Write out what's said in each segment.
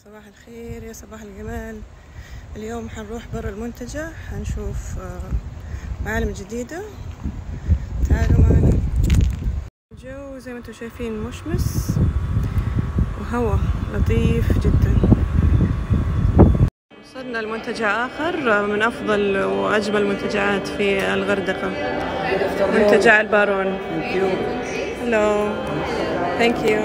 صباح الخير يا صباح الجمال اليوم حنروح برا المنتجع حنشوف آه، معالم جديدة تعالوا معنا الجو زي ما انتم شايفين مشمس وهواء لطيف جدا وصلنا لمنتجع آخر آه، من أفضل وأجمل المنتجعات في الغردقة منتجع البارون Hello Thank you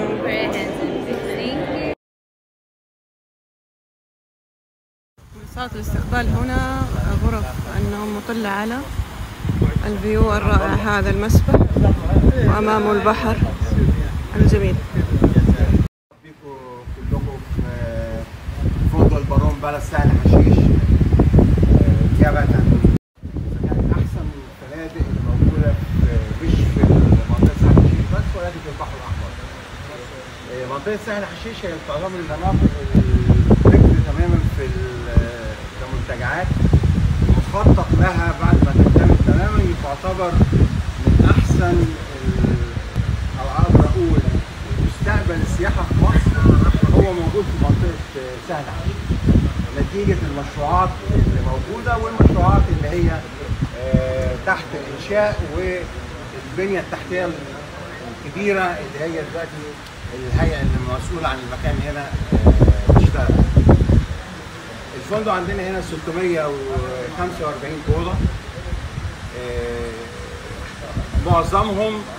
منصات الاستقبال هنا غرف النوم مطلة على الفيو الرائع هذا المسبح وأمامه البحر الجميل بيكم كلكم في فندق البارون بلد سهل حشيش نيابة كان أحسن الفنادق اللي موجودة في مش في منطقة سهل حشيش بس ولكن في البحر الأحمر. آه، منطقة سهل حشيش هي تعتبر من المناطق الفكر تماما في ال- كمنتجعات مخطط لها بعد ما تكتمل تماما تعتبر من أحسن ال- أو أقدر أقول مستقبل السياحة في مصر هو موجود في منطقة سهل حشيش نتيجة المشروعات اللي موجودة والمشروعات اللي هي آه، تحت الإنشاء والبنية التحتية الكبيرة اللي هي دلوقتي الهيئة اللي مسؤولة عن المكان هنا آه، بتشتغل. الفندق عندنا هنا 645 أوضة آه، معظمهم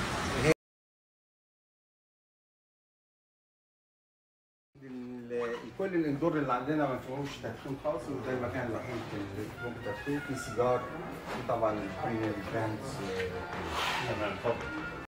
ال- كل الاندور اللي عندنا ما فيهوش تدخين خالص وده المكان الوحيد اللي ممكن تدخين في سيجار في طبعا البريميوم براندز تمام اتفضل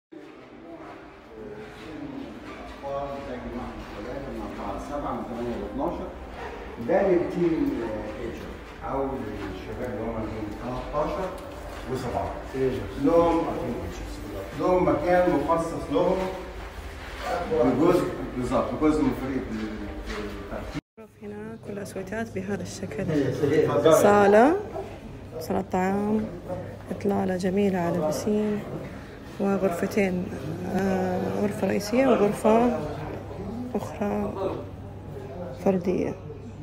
سبعة من 8 ل 12 ده للتيم ايجر او للشباب اللي هم من 13 و17 لهم لهم مكان مخصص لهم بجزء بالظبط بجزء من فريق الترتيب الغرف هنا كلها سويتات بهذا الشكل صالة صالة طعام إطلالة جميلة على بسين وغرفتين آه، غرفة رئيسية وغرفة أخرى فردية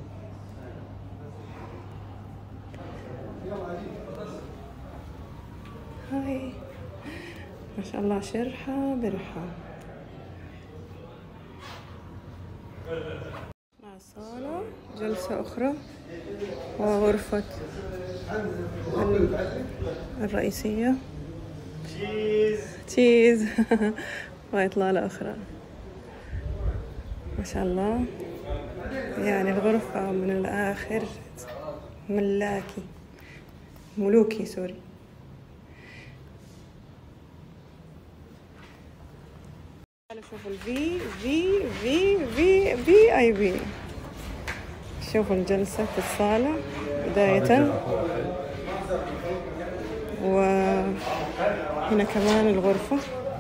هاي ما شاء الله شرحة برحة مع الصالة جلسة أخرى وغرفة ال- الرئيسية تشيز وإطلالة أخرى ما شاء الله يعني الغرفة من الآخر ملاكي ملوكي سوري تعالوا شوفوا الفي في في في في اي بي شوفوا الجلسة في الصالة بداية وهنا كمان الغرفة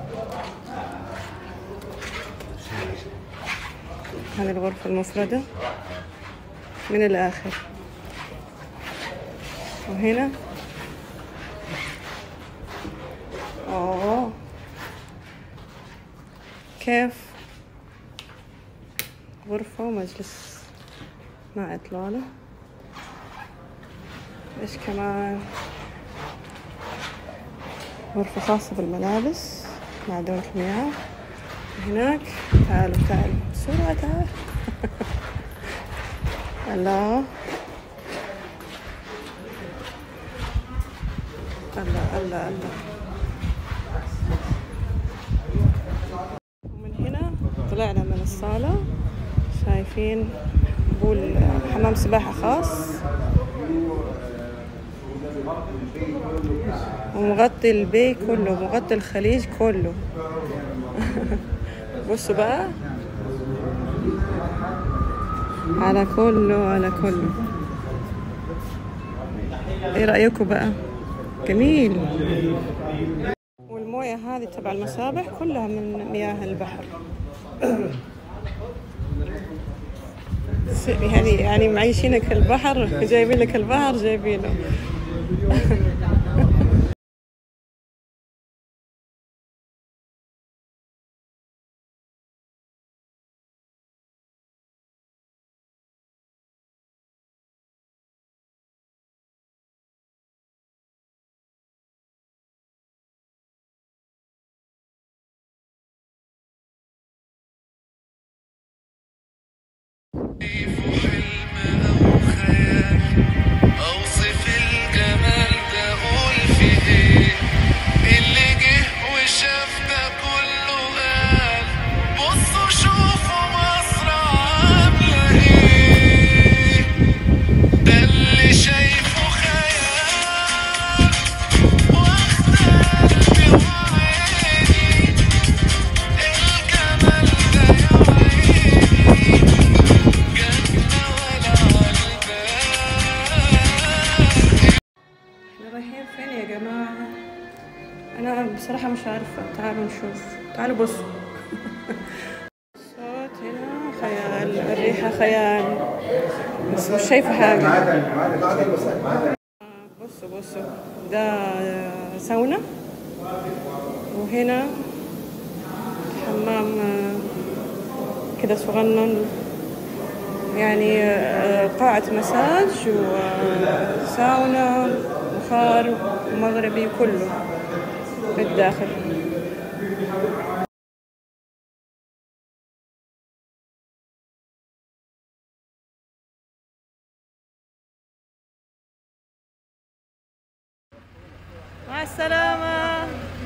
هذه الغرفة المفردة من الآخر وهنا أوه كيف غرفة ومجلس مع إطلالة إيش كمان غرفة خاصة بالملابس مع دورة المياه هناك تعالوا تعالوا بسرعة تعال الله الله الله الله ومن هنا طلعنا من الصالة شايفين بول حمام سباحة خاص ومغطي البي كله مغطي الخليج كله بصوا بقى على كله على كله ايه رأيكم بقى جميل والموية هذه تبع المسابح كلها من مياه البحر يعني يعني معيشينك البحر جايبين لك البحر جايبينه شايفه حلم أو خيال أوصف الجمال ده أقول فيه إيه اللي جه وشاف ده كله قال بصوا شوفوا مصر عاملة إيه ده اللي شايفه خيال واخد قلبي وعيني الجمال ده يا عيني جنة ولا عالبال احنا رايحين فين يا جماعة انا بصراحة مش عارفة تعالوا نشوف تعالوا بصوا الصوت هنا خيال الريحة خيال بس مش شايفة حاجة بصوا بصوا ده ساونا وهنا حمام كده صغنن يعني آه، قاعة مساج وساونا بخار مغربي كله بالداخل مع السلامة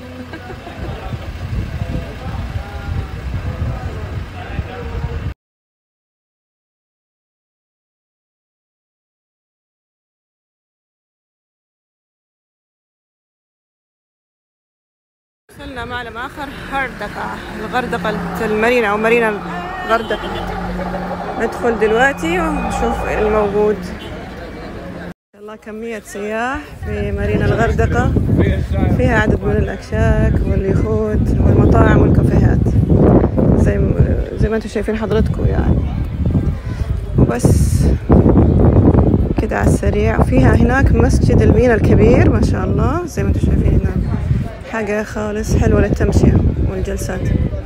وصلنا معلم آخر هردقة الغردقة المارينا أو مارينا الغردقة ندخل دلوقتي ونشوف الموجود الله كمية سياح في مارينا الغردقة فيها عدد من الأكشاك واليخوت والمطاعم والكافيهات زي زي ما انتم شايفين حضرتكم يعني وبس كده على السريع فيها هناك مسجد المينا الكبير ما شاء الله زي ما انتم شايفين هناك حاجة خالص حلوة للتمشية والجلسات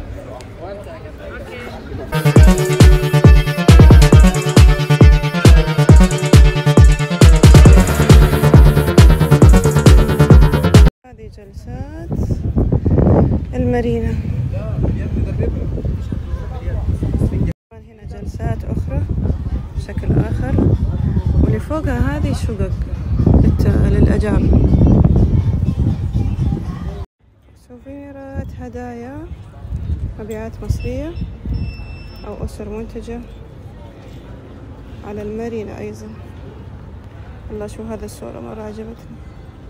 هذه جلسات المارينا هنا جلسات أخرى بشكل آخر واللي فوقها هذه شقق للت- للأجار سوفينيرات هدايا مبيعات مصرية أو أسر منتجة على المارينا أيضا والله شو هذا الصورة مرة عجبتني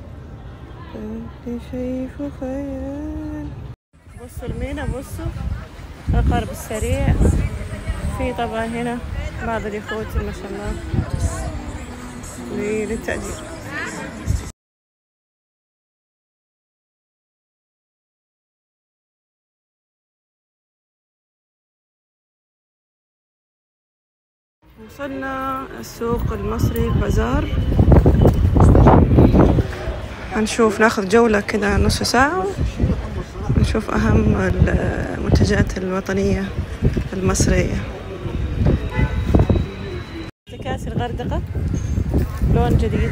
اللي شايفه خيال بصوا المينا بصوا القارب السريع في طبعا هنا بعض اليخوت ما شاء الله للتأجير وصلنا السوق المصري البازار هنشوف ناخذ جولة كده نص ساعة نشوف أهم المنتجات الوطنية المصرية كاس الغردقة لون جديد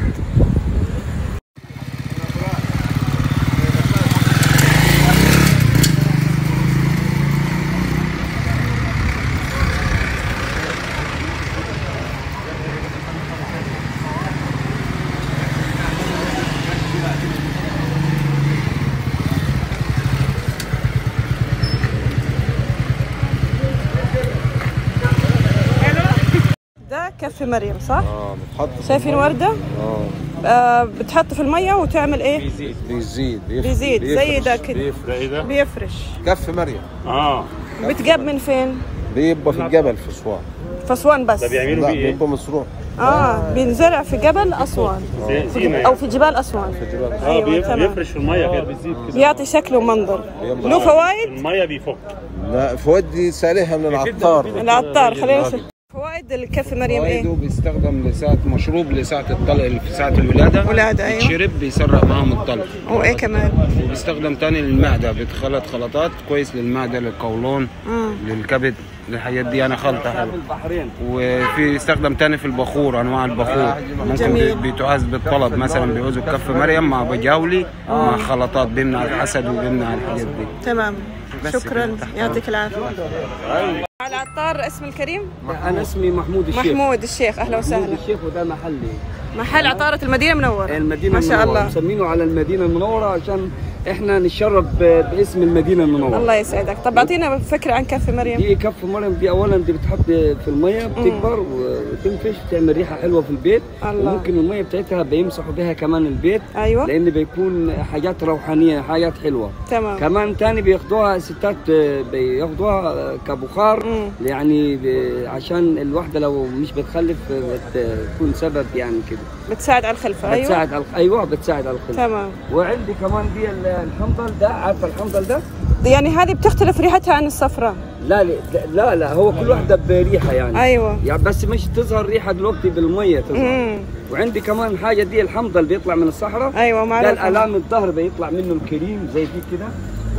ده كف مريم صح؟ اه بتحط في شايفين المية. وردة؟ اه آه بتحط في المية وتعمل ايه؟ بيزيد بيف- بيزيد زي بيفرش. ده كده بيفرق ايه ده؟ بيفرش كف مريم اه بتجاب من فين؟ بيبقى في الجبل في اسوان في أسوان بس ده بيعملوا لا بيه ايه؟ بيبقى مصروع اه بينزرع في جبل أسوان زي- زينه أو يعني في جبال أسوان اه أيوة بيف- تمام بيفرش في الميه كده بيزيد كده يعطي شكل ومنظر يلا. له فوائد الميه بيفك لا فودي سالها من العطار العطار خلينا نشوف فوائد الكف مريم فوائده ايه؟ بيستخدم لساعة مشروب لساعة الطلق في ساعة الولادة ولادة، أيوة. يتشرب بيسرع معاهم الطلق وايه كمان؟ وبيستخدم تاني للمعدة بيتخلط خلطات كويس للمعدة للقولون مم. للكبد الحاجات دي انا خلطة حلوة وفي يستخدم تاني في البخور انواع البخور ممكن جميل. بي- بيتعاز بالطلب مثلا بيعوزوا كف مريم مع بجاولي مع خلطات بيمنع الحسد وبيمنع الحاجات دي تمام بس شكرا كده، تحت يعطيك العافيه على العطار اسم الكريم انا اسمي محمود الشيخ محمود الشيخ اهلا محمود وسهلا الشيخ وده محلي محل عطارة المدينة منورة المدينه ما شاء المنورة. الله مسمينه على المدينه المنوره عشان احنا نتشرف ب- باسم المدينه المنوره الله يسعدك طب اعطينا فكرة عن كف مريم دي كف مريم دي اولا دي بتحط في الميه بتكبر وتنفش تعمل ريحه حلوه في البيت الله. وممكن الميه بتاعتها بيمسحوا بها كمان البيت ايوه لان بيكون حاجات روحانيه حاجات حلوه تمام كمان تاني بياخدوها ستات بياخدوها كبخار مم. يعني ب- عشان الواحده لو مش بتخلف بتكون سبب يعني كده بتساعد على الخلفة ايوه بتساعد على ايوه بتساعد على الخلف تمام وعندي كمان دي ال- الحنظل ده عارفه الحنظل ده؟ دي يعني هذه بتختلف ريحتها عن الصفراء لا لا لا هو كل واحده بريحه يعني ايوه يعني بس مش تظهر ريحه دلوقتي بالميه تظهر امم وعندي كمان حاجه دي الحنظل بيطلع من الصحراء ايوه ده معروف الالام الظهر بيطلع منه الكريم زي دي كده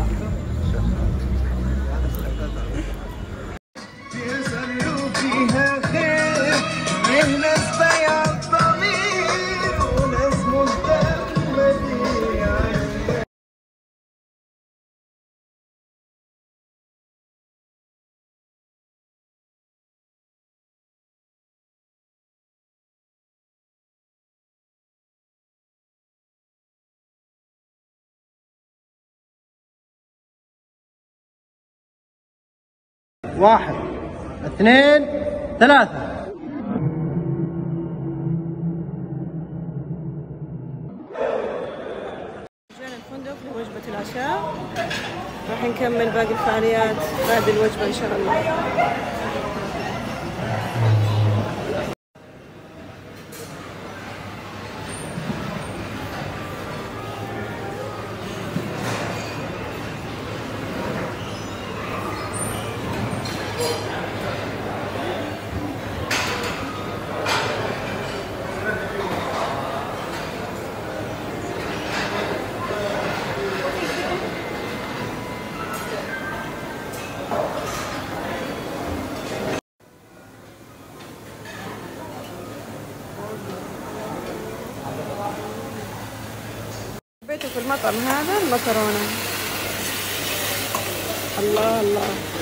واحد اثنين ثلاثة جينا الفندق لوجبة العشاء راح نكمل باقي الفعاليات بعد الوجبة إن شاء الله حبيته في المطعم هذا المكرونة الله الله